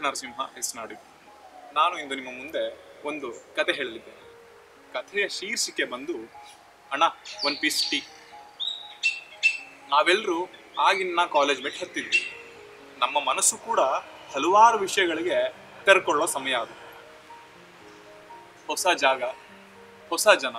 Narasimha S ನಾಡು ನಾನು ಇಂದು ನಿಮ್ಮ ಮುಂದೆ ಒಂದು ಕತೆ ಹೇಳಲಿದ್ದೇನೆ ಕಥೆಯ ಶೀರ್ಷಿಕೆ ಬಂದು ಅಣ್ಣ ಒನ್ ಪೀಸ್ ಟೀ ನಾವೆಲ್ಲರೂ ಆಗಿನ ಕಾಲೇಜ್ ಬಿಟ್ಟು ಹತ್ತಿದ್ವಿ ನಮ್ಮ ಮನಸ್ಸು ಕೂಡ ಹಲವಾರು ವಿಷಯಗಳಿಗೆ ತೆರ್ಕೊಳ್ಳೋ ಸಮಯ ಅದು ಹೊಸ ಜಾಗ ಹೊಸ ಜನ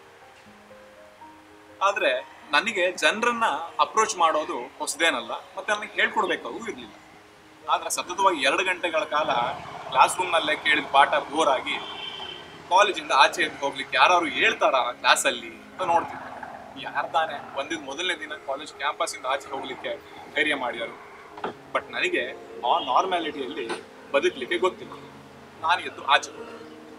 ಆದ್ರೆ ನನಗೆ ಜನರನ್ನ ಅಪ್ರೋಚ್ ಮಾಡೋದು ಹೊಸದೇನಲ್ಲ ಮತ್ತೆ ನನಗೆ ಹೇಳ್ಕೊಡ್ಬೇಕಾಗೂ ಇರಲಿಲ್ಲ ಆದ್ರೆ ಸತತವಾಗಿ ಎರಡು ಗಂಟೆಗಳ ಕಾಲ ಕ್ಲಾಸ್ ರೂಮ್ನಲ್ಲೇ ಕೇಳಿದ ಪಾಠ ಬೋರ್ ಆಗಿ ಕಾಲೇಜಿಂದ ಆಚೆ ಎದ್ದು ಹೋಗ್ಲಿಕ್ಕೆ ಯಾರು ಹೇಳ್ತಾರ ಕ್ಲಾಸಲ್ಲಿ ಅಂತ ನೋಡ್ತಿದ್ದೆ ಯಾರು ತಾನೆ ಒಂದಿದ್ ಮೊದಲನೇ ದಿನ ಕಾಲೇಜ್ ಕ್ಯಾಂಪಸ್ಸಿಂದ ಆಚೆ ಹೋಗ್ಲಿಕ್ಕೆ ಧೈರ್ಯ ಮಾಡ್ಯಾರು ಬಟ್ ನನಗೆ ಆ ನಾರ್ಮ್ಯಾಲಿಟಿಯಲ್ಲಿ ಬದುಕಲಿಕ್ಕೆ ಗೊತ್ತಿಲ್ಲ ನಾನು ಎದ್ದು ಆಚೆ ಹೋದೆ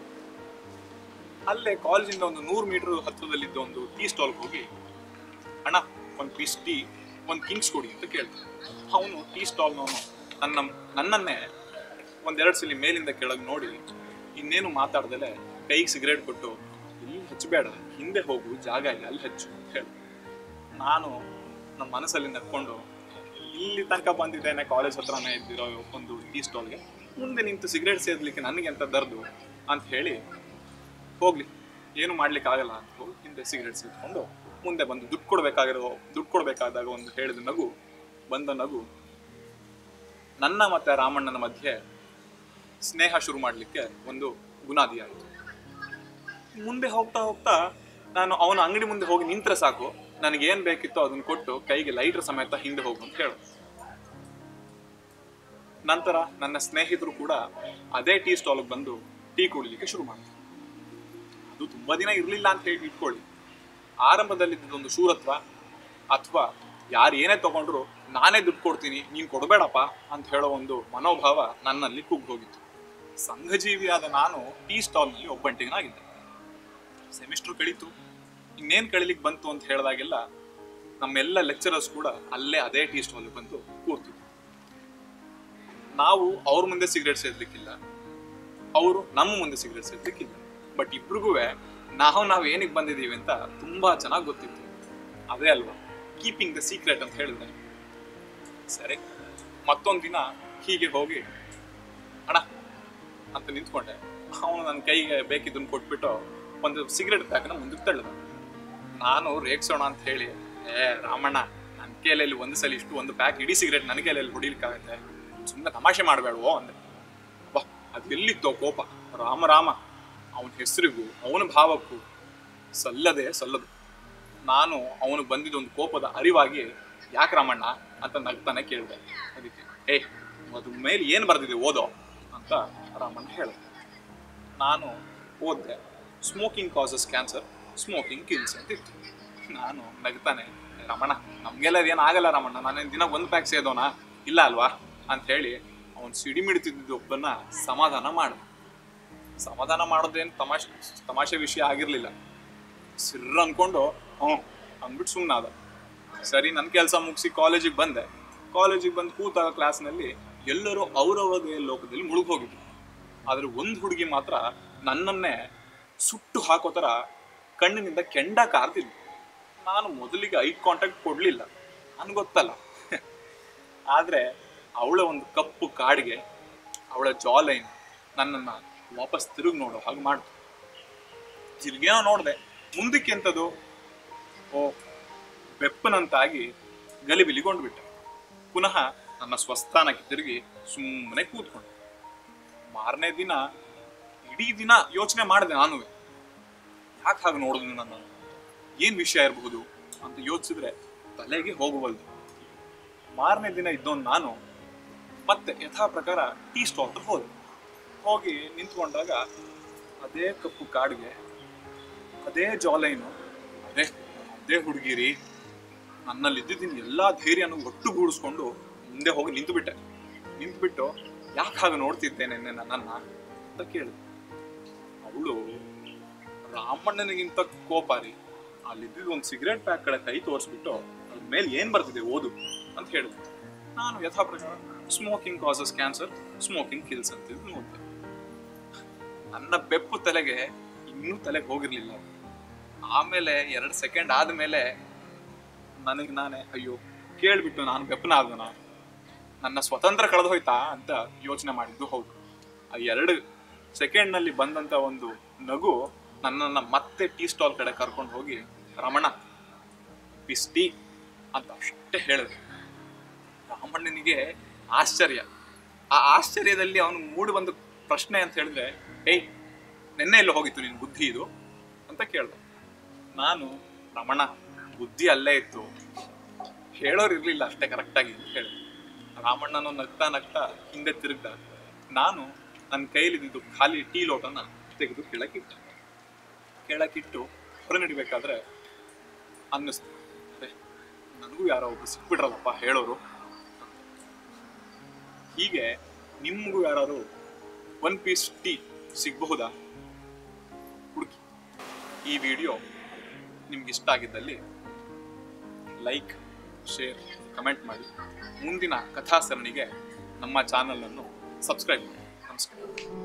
ಅಲ್ಲೇ ಕಾಲೇಜಿಂದ ಒಂದು ನೂರು ಮೀಟರ್ ಹತ್ರದಲ್ಲಿದ್ದ ಒಂದು ಟೀ ಸ್ಟಾಲ್ಗೆ ಹೋಗಿ ಅಣ್ಣ ಒಂದು ಪೀಸ್ ಟೀ ಒಂದು ಕಿಂಗ್ಸ್ ಕೊಡಿ ಅಂತ ಕೇಳ್ದೆ ಅವನು ಟೀ ಸ್ಟಾಲ್ನವನು ನನ್ನ ನನ್ನನ್ನೇ ಒಂದೆರಡು ಸಲ ಮೇಲಿಂದ ಕೆಳಗೆ ನೋಡಿ ಇನ್ನೇನು ಮಾತಾಡ್ದಲೆ ಕೈಗೆ ಸಿಗರೇಟ್ ಕೊಟ್ಟು ಇಲ್ಲಿ ಹಚ್ಚಬೇಡ ಹಿಂದೆ ಹೋಗು ಜಾಗ ಇಲ್ಲ ಅಲ್ಲಿ ಹಚ್ಚು ಅಂತ ಹೇಳಿ ನಾನು ನಮ್ಮ ಮನಸ್ಸಲ್ಲಿ ನಕ್ಕೊಂಡು ಇಲ್ಲಿ ತನಕ ಬಂದಿದ್ದೇನೆ ಕಾಲೇಜ್ ಹತ್ರನೇ ಇದ್ದಿರೋ ಒಂದು ಟೀ ಸ್ಟಾಲ್ಗೆ ಮುಂದೆ ನಿಂತು ಸಿಗರೇಟ್ ಸೇದಲಿಕ್ಕೆ ನನಗೆ ಅಂತ ದರ್ದು ಅಂತ ಹೇಳಿ ಹೋಗ್ಲಿ ಏನು ಮಾಡ್ಲಿಕ್ಕೆ ಆಗಲ್ಲ ಅಂತ ಹೋಗಿ ಹಿಂದೆ ಸಿಗರೇಟ್ ಸೇದ್ಕೊಂಡು ಮುಂದೆ ಬಂದು ದುಡ್ಡು ಕೊಡ್ಬೇಕಾಗಿರೋ ದುಡ್ಡು ಕೊಡ್ಬೇಕಾದಾಗ ಒಂದು ಹೇಳಿದ ನಗು ಬಂದ ನಗು ನನ್ನ ಮತ್ತೆ ರಾಮಣ್ಣನ ಮಧ್ಯೆ ಸ್ನೇಹ ಶುರು ಮಾಡಲಿಕ್ಕೆ ಒಂದು ಬುನಾದಿ ಆಯಿತು ಮುಂದೆ ಹೋಗ್ತಾ ಹೋಗ್ತಾ ನಾನು ಅವನ ಅಂಗಡಿ ಮುಂದೆ ಹೋಗಿ ನಿಂತ್ರೆ ಸಾಕು ನನಗೆ ಏನ್ ಬೇಕಿತ್ತೋ ಅದನ್ನ ಕೊಟ್ಟು ಕೈಗೆ ಲೈಟರ್ ಸಮೇತ ಹಿಂದೆ ಹೋಗು ಅಂತ ಹೇಳು ನಂತರ ನನ್ನ ಸ್ನೇಹಿತರು ಕೂಡ ಅದೇ ಟೀ ಸ್ಟಾಲ್ಗೆ ಬಂದು ಟೀ ಕುಡಿಲಿಕ್ಕೆ ಶುರು ಮಾಡಿದ್ರು ಅದು ತುಂಬಾ ದಿನ ಇರಲಿಲ್ಲ ಅಂತ ಹೇಳಿ ಇಟ್ಕೊಳ್ಳಿ ಆರಂಭದಲ್ಲಿ ಒಂದು ಶೂರತ್ವ ಅಥವಾ ಯಾರು ಏನೇ ತಗೊಂಡ್ರು ನಾನೇ ದುಡ್ಡು ಕೊಡ್ತೀನಿ ನೀನು ಕೊಡಬೇಡಪ್ಪ ಅಂತ ಹೇಳೋ ಒಂದು ಮನೋಭಾವ ನನ್ನಲ್ಲಿ ಕುಗ್ಗಿ ಹೋಗಿತ್ತು ಸಂಘಜೀವಿಯಾದ ನಾನು ಟೀ ಸ್ಟಾಲ್ನಲ್ಲಿ ಒಬ್ಬಂಟಿಗನಾಗಿದ್ದೆ ಸೆಮಿಸ್ಟರ್ ಕಳೀತು ಇನ್ನೇನು ಕಳೀಲಿಕ್ಕೆ ಬಂತು ಅಂತ ಹೇಳಿದಾಗೆಲ್ಲ ನಮ್ಮೆಲ್ಲ ಲೆಕ್ಚರರ್ಸ್ ಕೂಡ ಅಲ್ಲೇ ಅದೇ ಟೀ ಸ್ಟಾಲ್ ಬಂದು ಕೂರ್ತಿದ್ರು ನಾವು ಅವ್ರ ಮುಂದೆ ಸಿಗರೇಟ್ ಸೇದ್ಲಿಕ್ಕಿಲ್ಲ ಅವರು ನಮ್ಮ ಮುಂದೆ ಸಿಗರೇಟ್ ಸೇದ್ಲಿಕ್ಕಿಲ್ಲ ಬಟ್ ಇಬ್ರಿಗೂ ನಾವು ನಾವು ಏನಕ್ಕೆ ಬಂದಿದ್ದೀವಿ ಅಂತ ತುಂಬಾ ಚೆನ್ನಾಗಿ ಗೊತ್ತಿತ್ತು ಅದೇ ಅಲ್ವಾ ಕೀಪಿಂಗ್ ದ ಸೀಕ್ರೆಟ್ ಅಂತ ಹೇಳಿದ್ರೆ ಸರಿ ಮತ್ತೊಂದು ದಿನ ಹೀಗೆ ಹೋಗಿ ಅಣ್ಣ ಅಂತ ನಿಂತ್ಕೊಂಡೆ ಅವನು ನನ್ನ ಕೈಗೆ ಬೇಕಿದ್ದನ್ನು ಕೊಟ್ಬಿಟ್ಟು ಒಂದು ಸಿಗರೇಟ್ ಪ್ಯಾಕ್ನ ಮುಂದಕ್ಕೆ ತಳ್ಳಿದ ನಾನು ರೇಗ್ಸೋಣ ಅಂತ ಹೇಳಿ ಏ ರಾಮಣ್ಣ ನನ್ನ ಕೈಯಲ್ಲಿ ಒಂದು ಸಲ ಇಷ್ಟು ಒಂದು ಪ್ಯಾಕ್ ಇಡೀ ಸಿಗರೇಟ್ ನನ್ನ ಕೈಯಲ್ಲಿ ಹೊಡಿಲಿಕ್ಕಾಗತ್ತೆ ಸುಮ್ಮನೆ ತಮಾಷೆ ಮಾಡಬೇಡವೋ ಅಂದೆ ಬಾ ಅದು ಎಲ್ಲಿತ್ತೋ ಕೋಪ ರಾಮ ರಾಮ ಅವನ ಹೆಸರಿಗೂ ಅವನ ಭಾವಕ್ಕೂ ಸಲ್ಲದೆ ಸಲ್ಲದು ನಾನು ಅವನು ಬಂದಿದ್ದ ಒಂದು ಕೋಪದ ಅರಿವಾಗಿ ಯಾಕೆ ರಾಮಣ್ಣ ಅಂತ ನಗ್ತಾನೆ ಕೇಳಿದೆ ಅದಕ್ಕೆ ಏ ಅದು ಮೇಲೆ ಏನು ಬರ್ದಿದೆ ಓದೋ ಅಂತ ರಾಮಣ್ಣ ಹೇಳಿದೆ ನಾನು ಓದಿದೆ smoking causes cancer smoking kills ಅಂತ ಇತ್ತು ನಾನು ನಗ್ತಾನೆ ರಮಣ ನಮಗೆಲ್ಲ ಏನು ಆಗಲ್ಲ ರಮಣ್ಣ ನಾನೇನು ದಿನ ಒಂದು ಪ್ಯಾಕ್ ಸೇದೋನಾ ಇಲ್ಲ ಅಲ್ವಾ ಅಂತ ಹೇಳಿ ಅವನು ಸಿಡಿಮಿಡ್ತಿದ್ದ ಒಬ್ಬನ ಸಮಾಧಾನ ಮಾಡ ಸಮಾಧಾನ ಮಾಡೋದೇನು ತಮಾಷೆ ತಮಾಷೆ ವಿಷಯ ಆಗಿರಲಿಲ್ಲ ಸಿರ್ರ ಅನ್ಕೊಂಡು ಹ್ಞೂ ಅಂದ್ಬಿಟ್ಟು ಸುಮ್ಮನಾದ ಸರಿ ನನ್ನ ಕೆಲಸ ಮುಗಿಸಿ ಕಾಲೇಜಿಗೆ ಬಂದೆ ಕಾಲೇಜಿಗೆ ಬಂದು ಕೂತಾಗ ಕ್ಲಾಸ್ನಲ್ಲಿ ಎಲ್ಲರೂ ಅವರವರದೇ ಲೋಕದಲ್ಲಿ ಮುಳುಗಿ ಹೋಗಿದ್ರು ಆದರೆ ಒಂದು ಹುಡುಗಿ ಮಾತ್ರ ನನ್ನನ್ನೇ ಸುಟ್ಟು ಹಾಕೋ ಥರ ಕಣ್ಣಿನಿಂದ ಕೆಂಡ ಕಾರ್ತಿದ್ಲು ನಾನು ಮೊದಲಿಗೆ ಐ ಕಾಂಟ್ಯಾಕ್ಟ್ ಕೊಡಲಿಲ್ಲ ನನ್ಗೆ ಗೊತ್ತಲ್ಲ ಆದರೆ ಅವಳ ಒಂದು ಕಪ್ಪು ಕಾಡಿಗೆ ಅವಳ ಜಾ ಲೈನ್ ನನ್ನನ್ನು ವಾಪಸ್ ತಿರುಗಿ ನೋಡೋ ಹಾಗೆ ಮಾಡ್ತು ತಿರುಗೇನೋ ನೋಡಿದೆ ಮುಂದಕ್ಕೆ ಎಂಥದ್ದು ಓ ಬೆಪ್ಪನಂತಾಗಿ ಗಲಿಬಿಲಿಗೊಂಡ್ಬಿಟ್ಟೆ ಪುನಃ ನನ್ನ ಸ್ವಸ್ಥಾನಕ್ಕೆ ತಿರುಗಿ ಸುಮ್ಮನೆ ಕೂತ್ಕೊಂಡೆ ಮಾರನೇ ದಿನ ಇಡೀ ದಿನ ಯೋಚನೆ ಮಾಡಿದೆ ನಾನು ಯಾಕೆ ಹಾಗೆ ನೋಡಿದ್ನು ನನ್ನ ಏನ್ ವಿಷಯ ಇರಬಹುದು ಅಂತ ಯೋಚಿಸಿದ್ರೆ ತಲೆಗೆ ಹೋಗುವಲ್ದು ಮಾರನೇ ದಿನ ಇದ್ದವನು ನಾನು ಮತ್ತೆ ಯಥಾ ಪ್ರಕಾರ ಟೀ ಸ್ಟಾಲ್ ಹತ್ರ ಹೋದೆ ಹೋಗಿ ನಿಂತ್ಕೊಂಡಾಗ ಅದೇ ಕಪ್ಪು ಕಾಡಿಗೆ ಅದೇ ಜಾಲೈನು ಅದೇ ಅದೇ ಹುಡುಗಿರಿ ನನ್ನಲ್ಲಿ ಇದ್ದಿದ್ದೀನಿ ಎಲ್ಲಾ ಧೈರ್ಯನೂ ಒಟ್ಟುಗೂಡಿಸ್ಕೊಂಡು ಮುಂದೆ ಹೋಗಿ ನಿಂತುಬಿಟ್ಟೆ ನಿಂತ್ಬಿಟ್ಟು ಯಾಕೆ ಹಾಗೆ ನೋಡ್ತಿದ್ದೇನೆ ನನ್ನನ್ನ ಅಂತ ಕೇಳಿದೆ ಅವಳು ರಾಮಣ್ಣನಿಗಿಂತ ಕೋಪ ರೀ ಅಲ್ಲಿದ್ದಿದ್ದು ಒಂದು ಸಿಗರೇಟ್ ಪ್ಯಾಕ್ ಕಡೆ ಕೈ ತೋರಿಸ್ಬಿಟ್ಟು ಅದ್ರ ಮೇಲೆ ಏನ್ ಬರ್ತಿದೆ ಓದು ಅಂತ ಹೇಳಿದೆ ನಾನು ಯಥಾ ಪ್ರಕಾರ smoking causes cancer smoking kills ಅಂತ ನೋಡಿದೆ ನನ್ನ ಬೆಪ್ಪು ತಲೆಗೆ ಇನ್ನೂ ತಲೆಗೆ ಹೋಗಿರ್ಲಿಲ್ಲ ಆಮೇಲೆ ಎರಡು ಸೆಕೆಂಡ್ ಆದ್ಮೇಲೆ ನನಗೆ ನಾನೇ ಅಯ್ಯೋ ಕೇಳ್ಬಿಟ್ಟು ನಾನು ಬೆಪ್ಪನ ಆದನ ನನ್ನ ಸ್ವತಂತ್ರ ಕಳೆದು ಹೋಯ್ತಾ ಅಂತ ಯೋಚನೆ ಮಾಡಿದ್ದು ಹೌದು ಆ ಎರಡು ಸೆಕೆಂಡ್ನಲ್ಲಿ ಬಂದಂತ ಒಂದು ನಗು ನನ್ನನ್ನ ಮತ್ತೆ ಟೀ ಸ್ಟಾಲ್ ಕಡೆ ಕರ್ಕೊಂಡು ಹೋಗಿ ರಮಣ ಬಿಸ್ ಟೀ ಅಂತ ಅಷ್ಟೇ ಹೇಳಿದೆ ರಾಮಣ್ಣನಿಗೆ ಆಶ್ಚರ್ಯ ಆ ಆಶ್ಚರ್ಯದಲ್ಲಿ ಅವನು ಮೂಡಿ ಬಂದ ಪ್ರಶ್ನೆ ಅಂತ ಹೇಳಿದ್ರೆ ಏಯ್ ನಿನ್ನೆ ಎಲ್ಲ ಹೋಗಿತ್ತು ನಿನ್ ಬುದ್ಧಿ ಇದು ಅಂತ ಕೇಳ್ದ ನಾನು ರಮಣ ಬುದ್ಧಿ ಅಲ್ಲೇ ಇತ್ತು ಹೇಳೋರು ಇರ್ಲಿಲ್ಲ ಅಷ್ಟೇ ಕರೆಕ್ಟಾಗಿ ಹೇಳಿದೆ ರಾಮಣ್ಣನು ನಗ್ತಾ ನಗ್ತಾ ಹಿಂದೆ ತಿರುಗ್ದ ನಾನು ನನ್ನ ಕೈಲಿದ್ದು ಖಾಲಿ ಟೀ ಲೋಟನ ತೆಗೆದು ಕೆಳಕಿಟ್ಟೆ ಕೆಳಕಿಟ್ಟು ಹೊರ ನಡಿಬೇಕಾದ್ರೆ ಅನ್ನಿಸ್ತು ಅರೆ ನನಗೂ ಯಾರೋ ಒಬ್ರು ಸಿಕ್ಬಿಟ್ರಲ್ಲಪ್ಪ ಹೇಳೋರು ಹೀಗೆ ನಿಮಗೂ ಯಾರು ಒನ್ ಪೀಸ್ ಟೀ ಸಿಗಬಹುದಾ ಹುಡುಕಿ ಈ ವಿಡಿಯೋ ನಿಮ್ಗೆ ಇಷ್ಟ ಆಗಿದ್ದಲ್ಲಿ ಲೈಕ್ ಶೇರ್ ಕಮೆಂಟ್ ಮಾಡಿ ಮುಂದಿನ ಕಥಾ ಸರಣಿಗೆ ನಮ್ಮ ಚಾನಲನ್ನು ಸಬ್ಸ್ಕ್ರೈಬ್ ಮಾಡಿ ನಮಸ್ಕಾರ